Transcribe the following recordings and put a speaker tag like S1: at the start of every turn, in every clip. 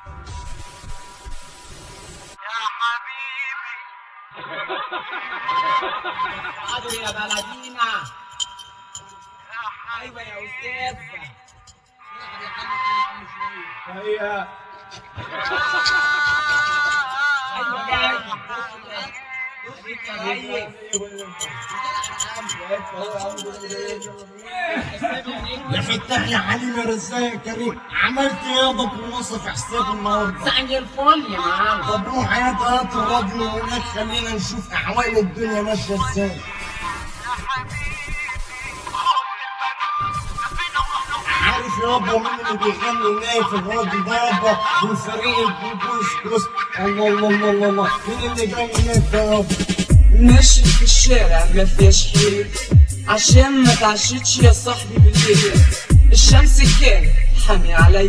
S1: حاضر يا بلدينا ايوه يا استاذ
S2: هيا
S1: ايوه يا
S2: يا فتاح يا علي يا رزاق يا كريم عملت ايه يابا بنصف حساب النهارده
S1: زي الفل يا معلم
S2: طب روح هات هات الراجل هناك خلينا نشوف احوال الدنيا ماشيه ازاي عارف يابا مين اللي بيغني نايف الراجل ده يابا والفريق البوس بوس الله الله الله الله الله مين اللي جاي نايف ده يابا
S1: ماشي في الشارع ما فيهاش حيل عشان ما تعشتش يا صاحبي بالليل الشمس كان حامي عليا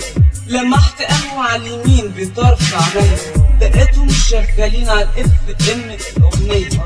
S1: لمحت قهوة على اليمين بطرف عينيا لقيتهم شغالين على الاف ام الاغنية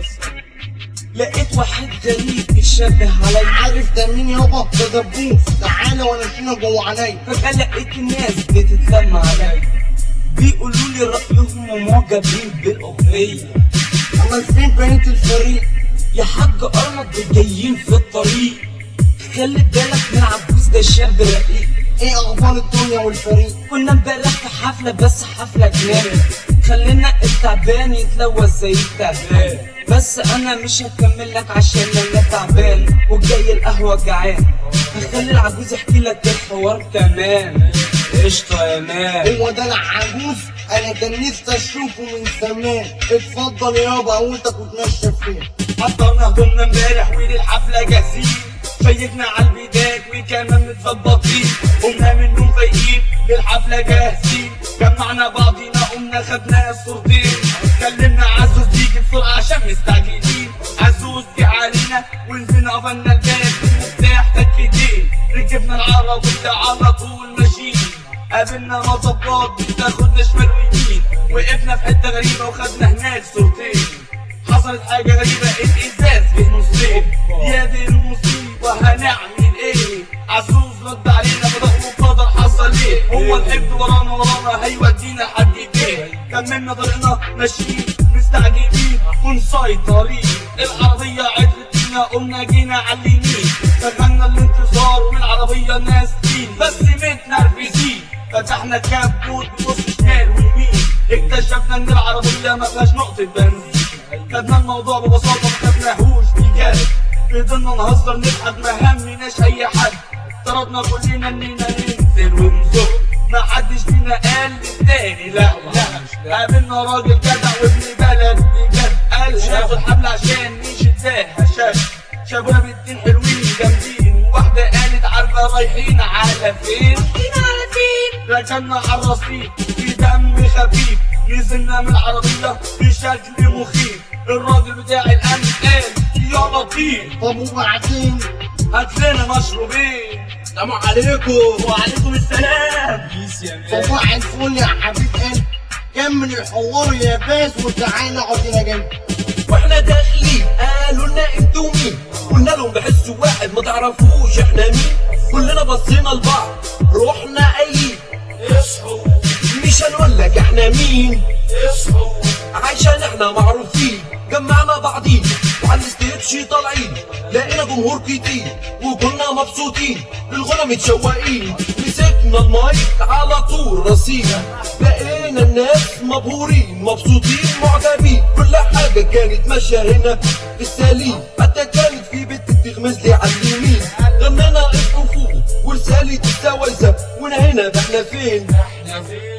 S1: لقيت واحد غريب بيشبه عليا
S2: عارف ده مين يابا ده دبوس تعالى وانا فينا جوه عينيا
S1: فجأة لقيت الناس بتتلم عليا بيقولوا لي رأيهم ومعجبين بالأغنية
S2: امال فين بقيه الفريق
S1: يا حاج أرمط جايين في الطريق خلي بالك من عبوس ده شاب رقيق
S2: ايه اخبار الدنيا والفريق
S1: كنا امبارح في حفلة بس حفلة جنان خلينا التعبان يتلوث زي التعبان بس انا مش هكمل لك عشان انا تعبان وجاي القهوة جعان هخلي العجوز يحكي لك الحوار كمان قشطة يا مان
S2: هو ده العجوز انا كان نفسي اشوفه من زمان اتفضل يابا قوتك وتمشى فين
S1: حضرنا هدومنا امبارح وللحفلة جاهزين شيكنا على البيدات وكمان متظبطين قمنا من النوم فايقين للحفلة جاهزين جمعنا بعضينا قمنا خدنا الصورتين كلمنا عزوز يجي بسرعة عشان مستعجلين عزوز جه علينا ونزلنا قفلنا الباب المفتاح تكتين ركبنا العربية على طول ماشيين قابلنا مطبات بتاخدنا شمال ويمين وقفنا في حتة غريبة وخدنا هناك صورتين حصلت حاجة غريبة الإزاز جه نصين يا دي المصيبة هنعمل إيه عزوز رد علينا بدأ مقدر حصل إيه هو الحب ورانا ورانا هيودينا حد فين كملنا طريقنا ماشيين مستعجلين ومسيطرين العربية عدلت بينا قمنا جينا على اليمين دخلنا الانتصار والعربية ناس تين بس متنرفزين فتحنا كابوت بنص شمال ويمين اكتشفنا ان العربية ما فيهاش نقطة بنزين خدنا الموضوع ببساطة ما خدناهوش بجد فضلنا نهزر نضحك ما همناش اي حد طردنا كلنا اننا ننزل ونزق ما حدش فينا قال للتاني لا لا قابلنا راجل جدع وابن بلد بجد قال شاف الحبل عشان نشدها شاف شافونا بنتين حلوين جامدين واحدة قالت عارفة رايحين على فين على فين ركنا على الرصيف في دم خفيف نزلنا من العربية بشكل مخيف الراجل بتاع الأمن قال يا لطيف
S2: طب وبعدين
S1: هات لنا مشروبين السلام عليكم وعليكم السلام
S2: صباح الفل يا حبيب قلبي كمل الحوار يا باس وتعالى اقعد هنا جنبي
S3: واحنا داخلين قالوا لنا انتوا مين قلنا لهم بحسوا واحد ما تعرفوش احنا مين كلنا بصينا لبعض روحنا قايلين اصحوا مش هنقول لك احنا مين اصحوا عشان احنا معروفين جمعنا بعضين وعلى الستيتش طالعين لقينا جمهور كتير وكنا مبسوطين للغنى متشوقين مسكنا المايك على طول رصينا لقينا الناس مبهورين مبسوطين معجبين كل حاجة كانت ماشية هنا في السليم حتى كانت في بنت بتغمز لي على اليمين غنينا اسمه فوق ورسالة السويسة وانا هنا ده احنا فين احنا فين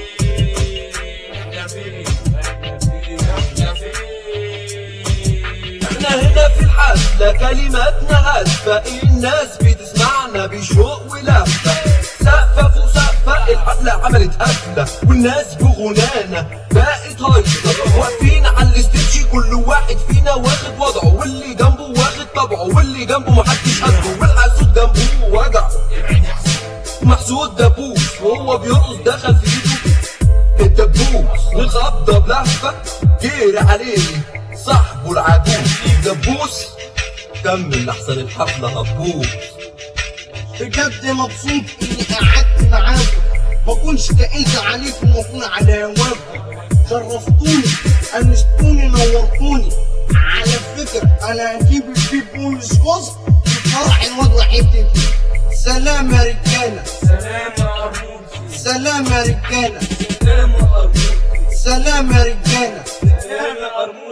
S3: احنا فين احنا فين احنا فين احنا هنا في الحفلة كلماتنا هادفة الناس بتسمعنا بشوق ولهفة سقفة فوق سقفة الحفلة عملت قفلة والناس بغنانا بقت هايصة واقفين على الاستيتش كل واحد فينا واخد وضعه واللي جنبه واخد طبعه واللي جنبه محدش قده والحسود جنبه وجعه محسود دبوس وهو بيرقص دخل في ايده الدبوس الخبطة بلهفة جير عليه صاحبه العجوز دبوس كمل لحسن الحفلة هتبوظ
S2: بجد مبسوط اني قعدت معاكم ما اكونش تقلت عليكم واكون على هواكم شرفتوني انستوني نورتوني على فكرة انا هجيب البيب بوليس كوست في فرح الواد وحيدتي سلام يا رجالة
S1: سلام يا قرموطي
S2: سلام يا رجالة
S1: سلام يا قرموطي
S2: سلام يا رجالة
S1: سلام يا قرموطي